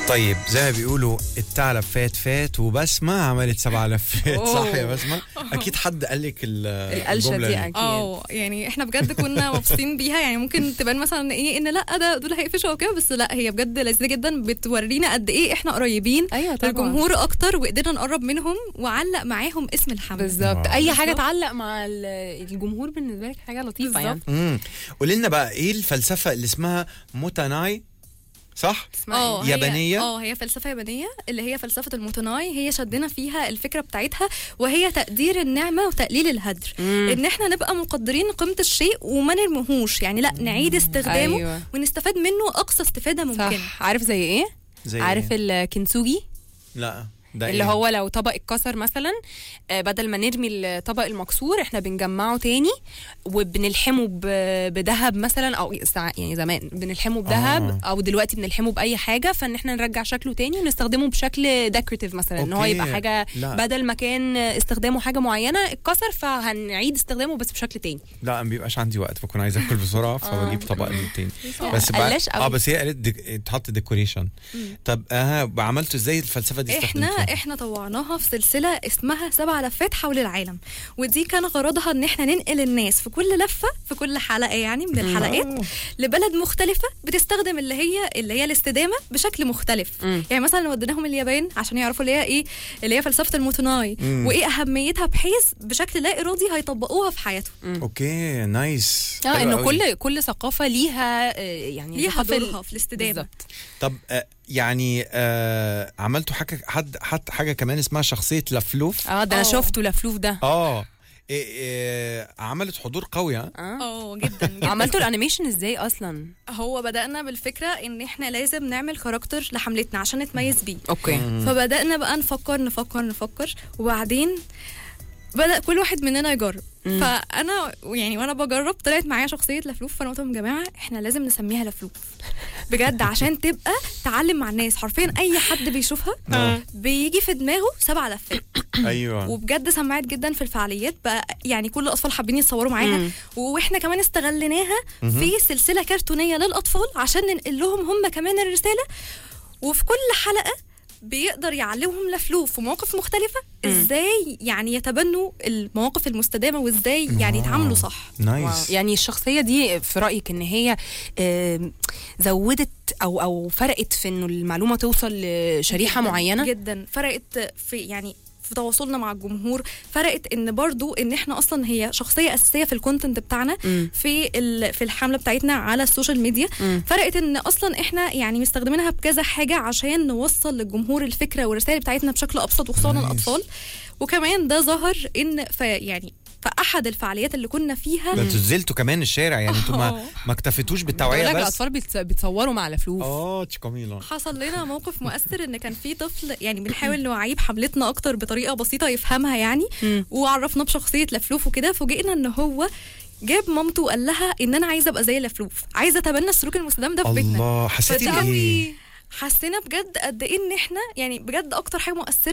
طيب زي ما بيقولوا الثعلب فات فات وبسمة عملت سبع لفات صح يا أوه. بسمة؟ أكيد حد قال لك ال- القلشة الجملة دي أكيد. اه يعني احنا بجد كنا مبسوطين بيها يعني ممكن تبان مثلا ايه ان لا ده دول هيقفشوا او كده بس لا هي بجد لذيذه جدا بتورينا قد ايه احنا قريبين ايوه طبعا الجمهور اكتر وقدرنا نقرب منهم وعلق معاهم اسم الحمله بالظبط آه. اي حاجه بالظبط. تعلق مع ال- الجمهور بالنسبه لك حاجه لطيفه يعني امم قولي لنا بقى إيه الفلسفة اللي اسمها موتاناي صح؟ اه هي- يابانية؟ اه هي فلسفه يابانيه اللي هي فلسفه الموتوناي هي شدنا فيها الفكره بتاعتها وهي تقدير النعمه وتقليل الهدر مم. ان احنا نبقى مقدرين قيمه الشيء وما نرميهوش يعني لا نعيد استخدامه أيوة. ونستفاد منه اقصى استفاده ممكنه صح عارف زي ايه زي عارف إيه؟ الكنسوجي لا ده اللي إيه؟ هو لو طبق اتكسر مثلا آه، بدل ما نرمي الطبق المكسور احنا بنجمعه تاني وبنلحمه ب- بذهب مثلا او ساع- يعني زمان بنلحمه بذهب آه. او دلوقتي بنلحمه باي حاجه فان احنا نرجع شكله تاني ونستخدمه بشكل ديكوريتيف مثلا ان هو أوكي. يبقى حاجه لا. بدل ما كان استخدامه حاجه معينه اتكسر فهنعيد استخدامه بس بشكل تاني لا ما بيبقاش عندي وقت بكون عايز اكل بسرعه فبجيب طبق تاني بس بقى قلاش قوي. اه بس هي قالت ديك... تحط ديكوريشن طب اه عملتوا ازاي الفلسفه دي احنا استخدمتوها؟ احنا طوعناها في سلسله اسمها سبع لفات حول العالم ودي كان غرضها ان احنا ننقل الناس في كل لفه في كل حلقه يعني من الحلقات لبلد مختلفه بتستخدم اللي هي اللي هي الاستدامه بشكل مختلف مم. يعني مثلا لو وديناهم اليابان عشان يعرفوا اللي هي ايه اللي هي فلسفه الموتوناي مم. وايه اهميتها بحيث بشكل لا ارادي هيطبقوها في حياتهم اوكي نايس اه حلو انه قوي. كل كل ثقافه ليها آه، يعني ليها ثقافة ال- دورها في الاستدامه بالظبط طب آه يعني آه عملتوا حاجه حد حد حاجه كمان اسمها شخصيه لفلوف اه ده انا آه. شفته لفلوف ده اه إيه إيه عملت حضور قوي ها اه اه جدا, جداً. عملتوا الانيميشن ازاي اصلا هو بدأنا بالفكرة إن إحنا لازم نعمل كاركتر لحملتنا عشان نتميز بيه اوكي فبدأنا بقى نفكر نفكر نفكر وبعدين بدأ كل واحد مننا يجرب مم. فأنا يعني وأنا بجرب طلعت معايا شخصية لفلوف فأنا قلت لهم يا جماعة إحنا لازم نسميها لفلوف بجد عشان تبقى تعلم مع الناس حرفيا أي حد بيشوفها آه. بيجي في دماغه سبع لفات ايوه وبجد سمعت جدا في الفعاليات بقى يعني كل الاطفال حابين يتصوروا معاها مم. واحنا كمان استغليناها في سلسله كرتونيه للاطفال عشان ننقل لهم هم كمان الرساله وفي كل حلقه بيقدر يعلمهم لفلوف في مواقف مختلفة ازاي يعني يتبنوا المواقف المستدامة وازاي يعني واو. يتعاملوا صح واو. نايس يعني الشخصية دي في رأيك ان هي آم، زودت او او فرقت في انه المعلومة توصل لشريحة جداً معينة جدا فرقت في يعني في تواصلنا مع الجمهور فرقت ان برضو ان احنا اصلا هي شخصيه اساسيه في الكونتنت بتاعنا مم. في ال- في الحمله بتاعتنا على السوشيال ميديا مم. فرقت ان اصلا احنا يعني مستخدمينها بكذا حاجه عشان نوصل للجمهور الفكره والرسائل بتاعتنا بشكل ابسط وخصوصا نايس. الاطفال وكمان ده ظهر ان في يعني في احد الفعاليات اللي كنا فيها ده انتوا نزلتوا كمان الشارع يعني انتوا ما آه. ما اكتفيتوش بقول بالتوعيه لك بس الاطفال بيتص- بيتصوروا مع لفلوف اه تشيكاميلا حصل لنا موقف مؤثر ان كان في طفل يعني بنحاول نوعيه بحملتنا اكتر بطريقه بسيطه يفهمها يعني مم. وعرفناه بشخصيه لفلوف وكده فوجئنا ان هو جاب مامته وقال لها ان انا عايزه ابقى زي لفلوف عايزه اتبنى السلوك المستدام ده في بيتنا الله حسيتي فده بايه؟ حسينا بجد قد ايه ان احنا يعني بجد اكتر حاجه مؤثره